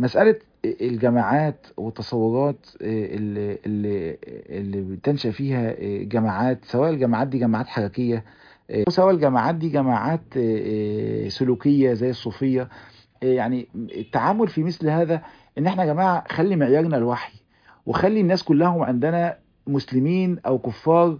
مسألة الجماعات والتصورات اللي, اللي, اللي بتنشأ فيها جماعات سواء الجماعات دي جماعات حركية سواء الجماعات دي جماعات سلوكية زي الصوفية يعني التعامل في مثل هذا ان احنا يا جماعة خلي معيارنا الوحي وخلي الناس كلهم عندنا مسلمين او كفار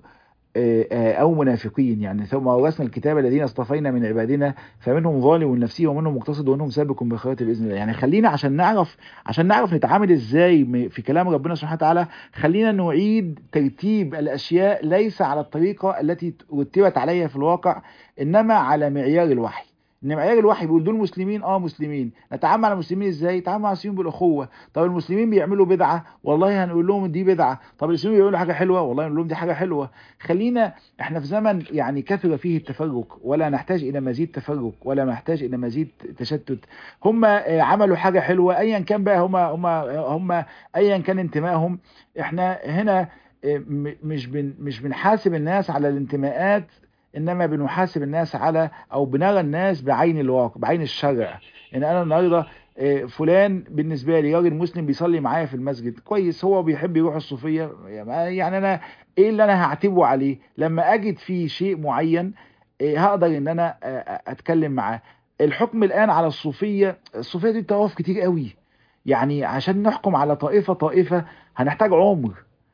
او منافقين يعني ثم ورثنا الكتاب الذين اصطفينا من عبادنا فمنهم ظالم لنفسه ومنهم مقتصد ومنهم سابق بالخيرات باذن الله يعني خلينا عشان نعرف عشان نعرف نتعامل ازاي في كلام ربنا سبحانه وتعالى خلينا نعيد ترتيب الاشياء ليس على الطريقه التي رتبت عليها في الواقع انما على معيار الوحي ان معيار الوحي بيقول دول مسلمين اه مسلمين نتعامل مع المسلمين ازاي نتعامل مع المسلمين بالاخوه طب المسلمين بيعملوا بدعه والله هنقول لهم دي بدعه طب المسلمين بيعملوا حاجه حلوه والله هنقول لهم دي حاجه حلوه خلينا احنا في زمن يعني كثر فيه التفرق ولا نحتاج الى مزيد تفرق ولا نحتاج الى مزيد تشتت هم عملوا حاجه حلوه ايا كان بقى هم هم هم ايا كان انتمائهم احنا هنا مش بن مش بنحاسب الناس على الانتماءات انما بنحاسب الناس على او بنرى الناس بعين الواقع بعين الشرع ان انا النهارده فلان بالنسبه لي راجل مسلم بيصلي معايا في المسجد كويس هو بيحب يروح الصوفيه يعني انا ايه اللي انا هعتبه عليه لما اجد فيه شيء معين هقدر ان انا اتكلم معاه الحكم الان على الصوفيه الصوفيه دي طوائف كتير قوي يعني عشان نحكم على طائفه طائفه هنحتاج عمر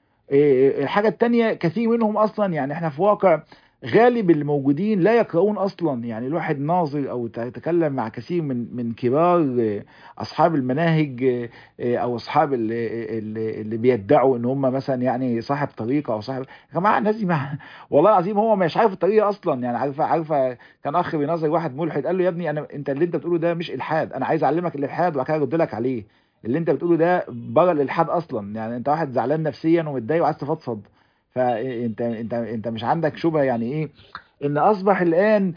الحاجه التانية كثير منهم اصلا يعني احنا في واقع غالب الموجودين لا يقرؤون اصلا يعني الواحد ناظر او يتكلم مع كثير من من كبار اصحاب المناهج او اصحاب اللي, اللي بيدعوا ان هم مثلا يعني صاحب طريقه او صاحب يا جماعه الناس دي ما والله العظيم هو مش عارف الطريقه اصلا يعني عارفه عارفه كان اخ بيناظر واحد ملحد قال له يا ابني انا انت اللي انت بتقوله ده مش الحاد انا عايز اعلمك الالحاد وبعد كده ارد لك عليه اللي انت بتقوله ده بره الالحاد اصلا يعني انت واحد زعلان نفسيا ومتضايق وعايز تفضفض فانت انت انت مش عندك شبهه يعني ايه ان اصبح الان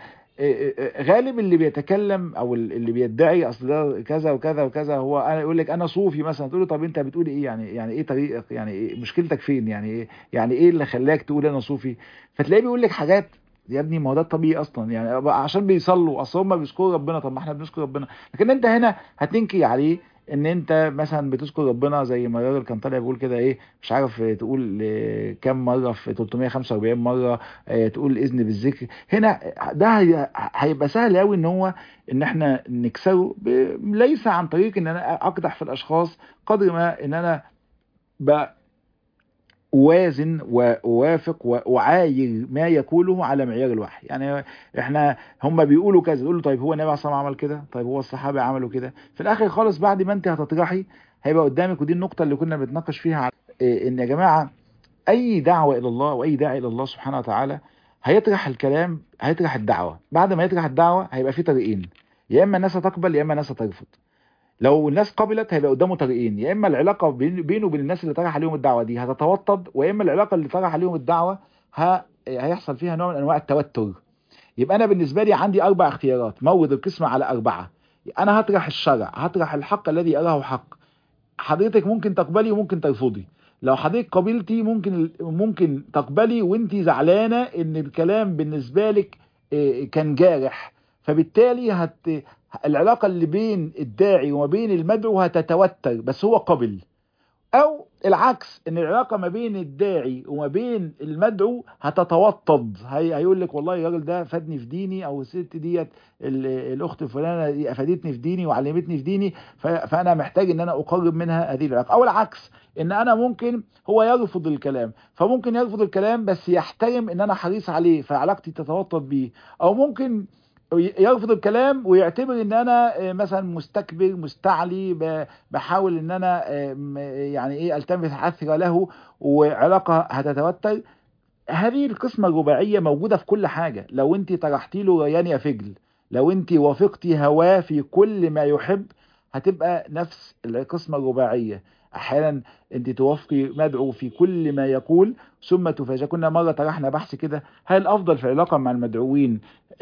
غالب اللي بيتكلم او اللي بيدعي اصل ده كذا وكذا وكذا هو انا يقول لك انا صوفي مثلا تقول له طب انت بتقول ايه يعني يعني ايه طريقك يعني إيه مشكلتك فين يعني ايه يعني ايه اللي خلاك تقول انا صوفي فتلاقيه بيقول لك حاجات يا ابني ما هو ده الطبيعي اصلا يعني عشان بيصلوا اصل هم بيذكروا ربنا طب ما احنا بنذكر ربنا لكن انت هنا هتنكي عليه ان انت مثلا بتذكر ربنا زي ما الراجل كان طالع بيقول كده ايه مش عارف تقول كام مره في 345 مره تقول اذن بالذكر هنا ده هيبقى سهل قوي ان هو ان احنا نكسره ليس عن طريق ان انا اقدح في الاشخاص قدر ما ان انا اوازن واوافق واعاير ما يقوله على معيار الوحي يعني احنا هم بيقولوا كذا يقولوا طيب هو النبي عليه الصلاه عمل كده طيب هو الصحابه عملوا كده في الاخر خالص بعد ما انت هتطرحي هيبقى قدامك ودي النقطه اللي كنا بنتناقش فيها على ان يا جماعه اي دعوه الى الله واي داعي الى الله سبحانه وتعالى هيطرح الكلام هيطرح الدعوه بعد ما يطرح الدعوه هيبقى في طريقين يا اما الناس هتقبل يا اما الناس هترفض لو الناس قبلت هيبقى قدامه طريقين يا اما العلاقه بينه وبين الناس اللي طرح عليهم الدعوه دي هتتوطد ويا اما العلاقه اللي طرح عليهم الدعوه ه... هيحصل فيها نوع من انواع التوتر يبقى انا بالنسبه لي عندي اربع اختيارات موجد القسمه على اربعه انا هطرح الشرع هطرح الحق الذي اراه حق حضرتك ممكن تقبلي وممكن ترفضي لو حضرتك قبلتي ممكن ممكن تقبلي وانت زعلانه ان الكلام بالنسبه لك كان جارح فبالتالي هت العلاقة اللي بين الداعي وما بين المدعو هتتوتر بس هو قبل او العكس ان العلاقة ما بين الداعي وما بين المدعو هتتوطد هي هيقول لك والله الراجل ده فادني في ديني او الست ديت الاخت الفلانة دي افادتني في ديني وعلمتني في ديني فانا محتاج ان انا اقرب منها هذه العلاقة او العكس ان انا ممكن هو يرفض الكلام فممكن يرفض الكلام بس يحترم ان انا حريص عليه فعلاقتي تتوطد بيه او ممكن يرفض الكلام ويعتبر ان انا مثلا مستكبر مستعلي بحاول ان انا يعني ايه التمس عثرة له وعلاقة هتتوتر هذه القسمة الرباعية موجودة في كل حاجة لو انت طرحتي له ريان يا فجل لو انت وافقتي هواه في كل ما يحب هتبقى نفس القسمة الرباعية احيانا انت توافقي مدعو في كل ما يقول ثم تفاجئ كنا مره طرحنا بحث كده هل الافضل في العلاقه مع المدعوين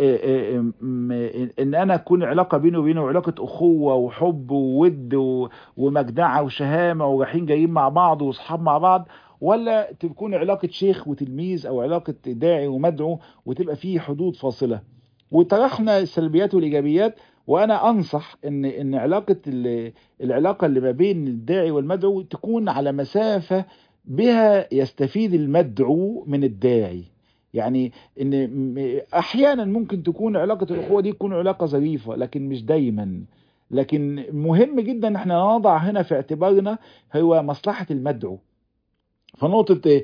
ان انا اكون علاقه بيني وبينه علاقه اخوه وحب وود ومجدعه وشهامه ورايحين جايين مع بعض واصحاب مع بعض ولا تكون علاقه شيخ وتلميذ او علاقه داعي ومدعو وتبقى فيه حدود فاصله وطرحنا السلبيات والايجابيات وانا انصح ان ان علاقه العلاقه اللي ما بين الداعي والمدعو تكون على مسافه بها يستفيد المدعو من الداعي يعني ان احيانا ممكن تكون علاقه الاخوه دي تكون علاقه ظريفه لكن مش دايما لكن مهم جدا ان احنا نضع هنا في اعتبارنا هو مصلحه المدعو فنقطه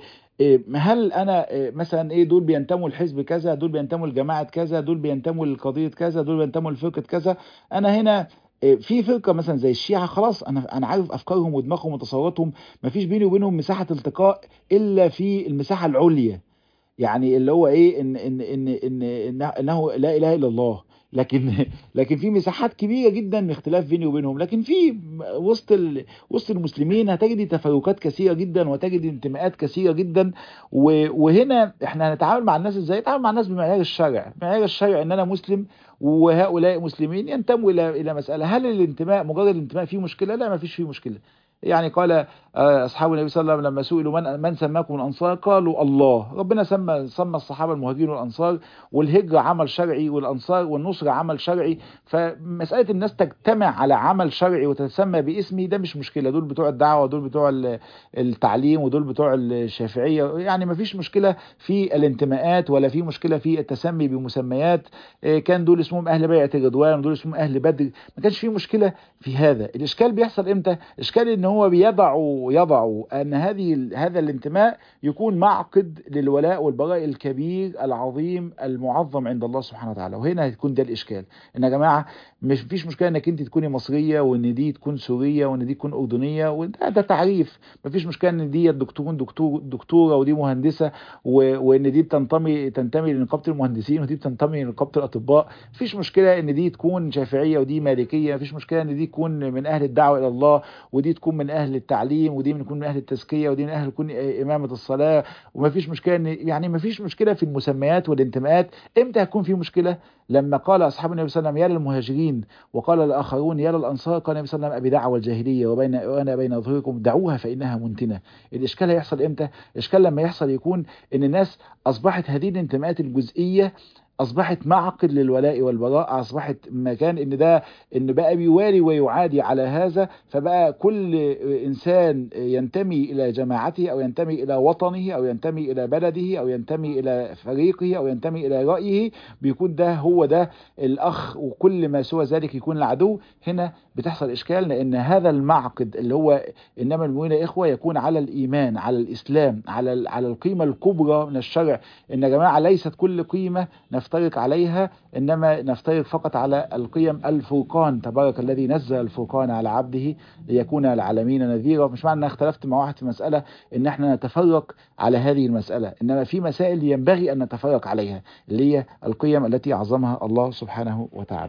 هل انا مثلا ايه دول بينتموا لحزب كذا دول بينتموا لجماعه كذا دول بينتموا لقضيه كذا دول بينتموا لفرقه كذا انا هنا في فرقه مثلا زي الشيعه خلاص انا انا عارف افكارهم ودماغهم وتصوراتهم مفيش بيني وبينهم مساحه التقاء الا في المساحه العليا يعني اللي هو ايه ان ان ان ان انه لا اله الا الله لكن لكن في مساحات كبيره جدا من اختلاف بيني وبينهم لكن في وسط ال... وسط المسلمين هتجد تفرقات كثيره جدا وتجد انتماءات كثيره جدا و... وهنا احنا هنتعامل مع الناس ازاي؟ نتعامل مع الناس بمعيار الشرع، معيار الشرع ان انا مسلم وهؤلاء مسلمين ينتموا الى الى مساله، هل الانتماء مجرد الانتماء فيه مشكله؟ لا ما فيش فيه مشكله. يعني قال اصحاب النبي صلى الله عليه وسلم لما سئلوا من من سماكم الانصار قالوا الله ربنا سمى سمى الصحابه المهاجرين والانصار والهجره عمل شرعي والانصار والنصره عمل شرعي فمساله الناس تجتمع على عمل شرعي وتتسمى باسمي ده مش مشكله دول بتوع الدعوه ودول بتوع التعليم ودول بتوع الشافعيه يعني ما فيش مشكله في الانتماءات ولا في مشكله في التسمي بمسميات كان دول اسمهم اهل بيعه الرضوان ودول اسمهم اهل بدر ما كانش في مشكله في هذا الاشكال بيحصل امتى اشكال ان هو بيضعوا يضعوا ان هذه هذا الانتماء يكون معقد للولاء والبراء الكبير العظيم المعظم عند الله سبحانه وتعالى وهنا هيكون ده الاشكال ان يا جماعه مش فيش مشكله انك انت تكوني مصريه وان دي تكون سوريه وان دي تكون اردنيه وده ده تعريف مفيش مشكله ان دي دكتور دكتور دكتوره ودي مهندسه وان دي بتنتمي تنتمي لنقابه المهندسين ودي بتنتمي لنقابه الاطباء مفيش مشكله ان دي تكون شافعيه ودي مالكيه مفيش مشكله ان دي تكون من اهل الدعوه الى الله ودي تكون من اهل التعليم ودي من تكون من اهل التزكيه ودي من اهل تكون امامه الصلاه ومفيش مشكله ان يعني مفيش مشكله في المسميات والانتماءات امتى هتكون في مشكله لما قال اصحاب النبي صلى الله عليه وسلم يا للمهاجرين وقال الاخرون يا للانصار قال النبي صلى الله عليه وسلم ابي دعوه الجاهليه وبين وانا بين ظهوركم دعوها فانها منتنه الاشكال هيحصل امتى الاشكال لما يحصل يكون ان الناس اصبحت هذه الانتماءات الجزئيه اصبحت معقد للولاء والبراء اصبحت مكان ان ده ان بقى بيوالي ويعادي على هذا فبقى كل انسان ينتمي الى جماعته او ينتمي الى وطنه او ينتمي الى بلده او ينتمي الى فريقه او ينتمي الى رايه بيكون ده هو ده الاخ وكل ما سوى ذلك يكون العدو هنا بتحصل اشكال لان هذا المعقد اللي هو انما المؤمنون اخوه يكون على الايمان على الاسلام على على القيمه الكبرى من الشرع ان يا جماعه ليست كل قيمه نفترق عليها انما نفترق فقط على القيم الفرقان تبارك الذي نزل الفرقان على عبده ليكون العالمين نذيرا مش معنى ان اختلفت مع واحد في مساله ان احنا نتفرق على هذه المساله انما في مسائل ينبغي ان نتفرق عليها اللي هي القيم التي عظمها الله سبحانه وتعالى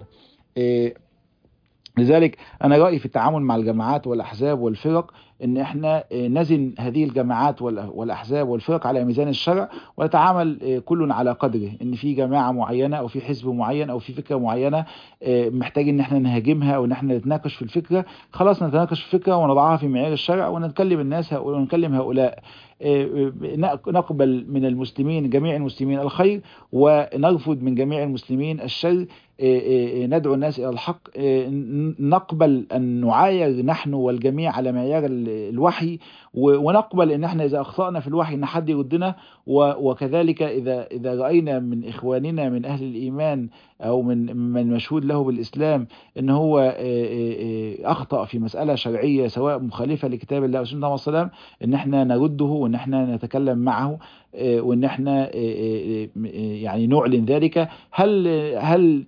إيه لذلك انا رايي في التعامل مع الجماعات والاحزاب والفرق ان احنا نزن هذه الجماعات والاحزاب والفرق على ميزان الشرع ونتعامل كل على قدره ان في جماعه معينه او في حزب معين او في فكره معينه محتاج ان احنا نهاجمها او ان احنا نتناقش في الفكره خلاص نتناقش في الفكره ونضعها في معيار الشرع ونتكلم الناس ونكلم هؤلاء نقبل من المسلمين جميع المسلمين الخير ونرفض من جميع المسلمين الشر ندعو الناس الى الحق نقبل ان نعاير نحن والجميع على معيار الوحي ونقبل ان احنا اذا اخطانا في الوحي ان حد يردنا وكذلك اذا اذا راينا من اخواننا من اهل الايمان او من من مشهود له بالاسلام ان هو اخطا في مساله شرعيه سواء مخالفه لكتاب الله وسنه الله والسلام ان احنا نرده وان احنا نتكلم معه وان احنا يعني نعلن ذلك هل هل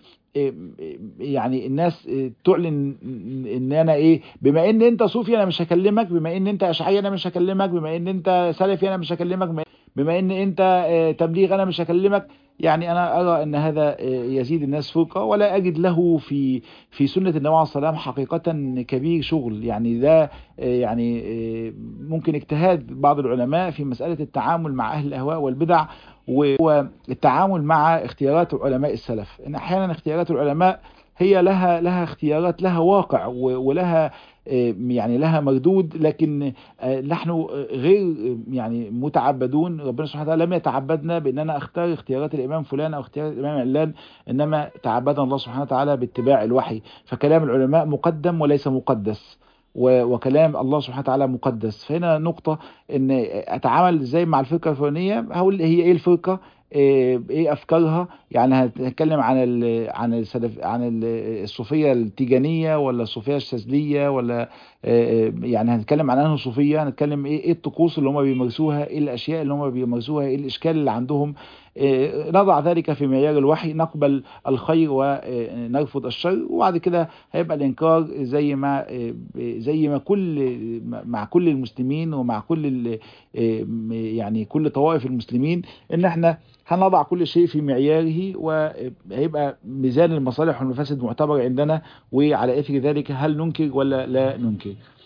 يعني الناس تعلن ان انا ايه بما ان انت صوفي انا مش هكلمك بما ان انت اشعري انا مش هكلمك بما ان انت سلفي انا مش هكلمك بما ان انت تبليغ انا مش هكلمك يعني انا ارى ان هذا يزيد الناس فرقه ولا اجد له في في سنه النبي عليه الصلاه والسلام حقيقه كبير شغل يعني ده يعني ممكن اجتهاد بعض العلماء في مساله التعامل مع اهل الاهواء والبدع والتعامل مع اختيارات علماء السلف ان احيانا اختيارات العلماء هي لها لها اختيارات لها واقع ولها يعني لها مردود لكن نحن غير يعني متعبدون ربنا سبحانه وتعالى لم يتعبدنا بان انا اختار اختيارات الامام فلان او اختيارات الامام علان انما تعبدنا الله سبحانه وتعالى باتباع الوحي فكلام العلماء مقدم وليس مقدس وكلام الله سبحانه وتعالى مقدس فهنا نقطة ان اتعامل ازاي مع الفرقة الفلانية هقول هي ايه الفرقة ايه افكارها يعني هنتكلم عن ال عن السلف عن الصوفيه التيجانيه ولا الصوفيه الشاذليه ولا يعني هنتكلم عن انهي صوفيه هنتكلم ايه ايه الطقوس اللي هم بيمارسوها ايه الاشياء اللي هم بيمارسوها ايه الاشكال اللي عندهم نضع ذلك في معيار الوحي نقبل الخير ونرفض الشر وبعد كده هيبقى الانكار زي ما زي ما كل مع كل المسلمين ومع كل يعني كل طوائف المسلمين ان احنا هنضع كل شيء في معياره وهيبقى ميزان المصالح والمفاسد معتبر عندنا وعلى اثر ذلك هل ننكر ولا لا ننكر